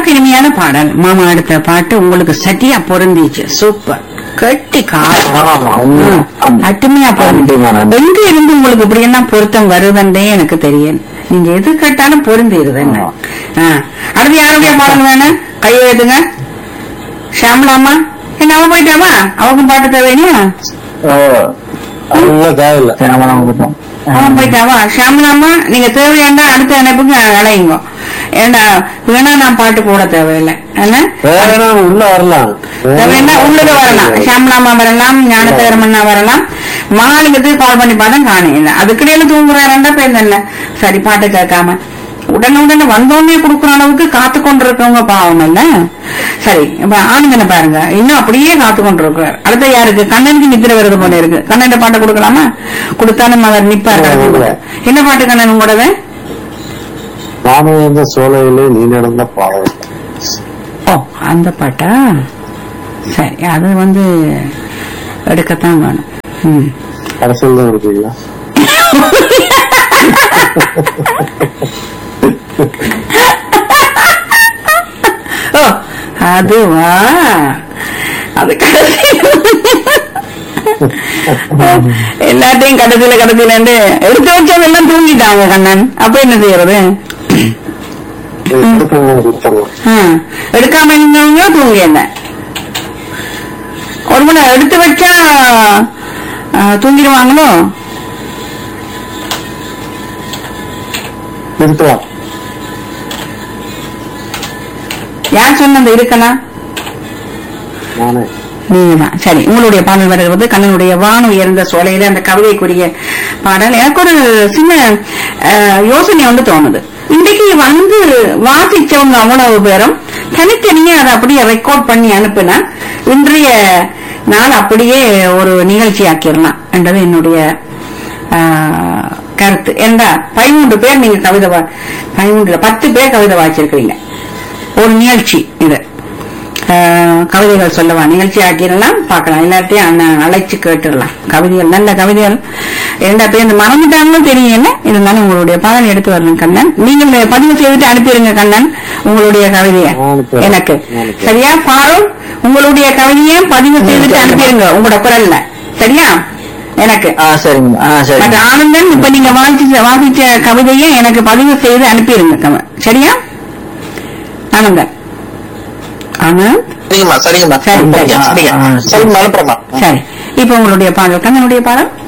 காதுக்கு இனிமையான பாடல் மாமா எடுத்த பாட்டு உங்களுக்கு சட்டியா பொருந்திச்சு சூப்பர் கட்டி காது ம், அட்டுமையா பொருந்தி எங்க இருந்து உங்களுக்கு இப்படி என்ன பொருத்தம் வருதுன்றே எனக்கு தெரியும் நீங்க எது கேட்டாலும் பொருந்திடுதுங்க ஆ. அடுத்து யாருடைய பாடல் வேணும் கையை ஏத்துங்க ஷாம்லாமா என்ன அவ போயிட்டாமா அவங்க பாட்டு தேவையா அதெல்லாம் தேவையில்லை அவன் போயிட்டாவா ஷாம்லாமா நீங்க தேவையாண்டா அடுத்த இணைப்புக்கு அலையுங்க ஏண்டா வேணா நான் பாட்டு போட தேவையில்லை என்ன வேற உள்ள வரலாம் தேவைன்னா உள்ளது வரலாம் ஷாம்லாமா வரலாம் ஞானத்தேரமண்ணா வரலாம் மாலிங்கத்துக்கு கால் பண்ணி பார்த்தா காணையில அதுக்கிடையில தூங்குறாருண்டா பேர் என்ன சரி பாட்டு கேட்காம உடனே உடனே வந்தோடனே கொடுக்குற அளவுக்கு காத்து கொண்டிருக்கவங்க பாவம் இல்ல சரி இப்ப ஆணுங்கனை பாருங்க இன்னும் அப்படியே காத்து கொண்டிருக்கிறார் அடுத்த யாருக்கு கண்ணனுக்கு நித்திர வருது போல இருக்கு கண்ணன் பாட்டு கொடுக்கலாமா கொடுத்தாலும் அவர் நிப்பார் கடைசி என்ன பாட்டு கண்ணன் உங்களோடது நானும் இருந்த சோலையிலே நீ நடந்த பாவம் ஓ அந்த பாட்டா சரி அது வந்து எடுக்கத்தான் வேணும் ம் அரசியல் தான் இருக்கீங்களா ஓ அதுவா அது கடைசி எல்லாத்தையும் கடைசியில கடைசியில இருந்து எடுத்து வச்சவங்க எல்லாம் தூங்கிட்டாங்க கண்ணன் அப்ப என்ன செய்யறது ஆ, எடுக்காம இருந்தவங்க தூங்கி என்ன ஒரு மணி எடுத்து வச்சா ஆ, தூங்கிடுவாங்களோ நிறுத்தலாம் யார் சொன்னது இருக்கலாம் நானே நீங்கதான் சரி உங்களுடைய பாடல் வருகிறது கண்ணனுடைய வான் உயர்ந்த சோலையில அந்த கவிதைக்குரிய பாடல் எனக்கு ஒரு சின்ன அஹ், யோசனை வந்து தோணுது இன்றைக்கு வந்து வாசிச்சவங்க அவ்வளவு பேரும் தனித்தனியா அதை அப்படியே ரெக்கார்ட் பண்ணி அனுப்புனா இன்றைய நாள் அப்படியே ஒரு நிகழ்ச்சி ஆக்கிடலாம் என்றது என்னுடைய ஆஹ், கருத்து ஏண்டா பதிமூன்று பேர் நீங்க கவிதை வா- பதிமூன்றுல பத்து பேர் கவிதை வாசிச்சிருக்கிறீங்க ஒரு நிகழ்ச்சி இது ஆஹ், கவிதைகள் சொல்லவா நிகழ்ச்சி ஆக்கிடலாம் பார்க்கலாம் எல்லாத்தையும் அண்ணா- அழைச்சு கேட்டுடலாம் கவிதைகள் நல்ல கவிதைகள் இரண்டா பேர் இந்த மறந்துட்டாங்களோ தெரியல இருந்தாலும் உங்களுடைய பாடல் எடுத்து வரணும் கண்ணன் நீங்கள் பதிவு செய்துட்டு அனுப்பிடுங்க கண்ணன் உங்களுடைய கவிதையை அனுப்புறேன். எனக்கு அனுப்புறேன். சரியா பாரும் உங்களுடைய கவிதையை பதிவு செய்துட்டு அனுப்பிடுங்க உங்களோட குரல்ல சரியா எனக்கு ஆ சரிங்க ஆ மற்ற சரிங்க ஆனந்தன் இப்ப நீங்க வாசிச்ச வாசிச்ச கவிதையை எனக்கு பதிவு செய்து அனுப்பிடுங்க கம- சரியா ஆனந்தன் ஆனந்த் சரிங்கம்மா சரிங்கம்மா சரி, சரி. சரிங்க சரிங்க சரிங்கம்மா அனுப்புறேம்மா சரி இப்ப உங்களுடைய பாடல் கண்ணனுடைய பாடல்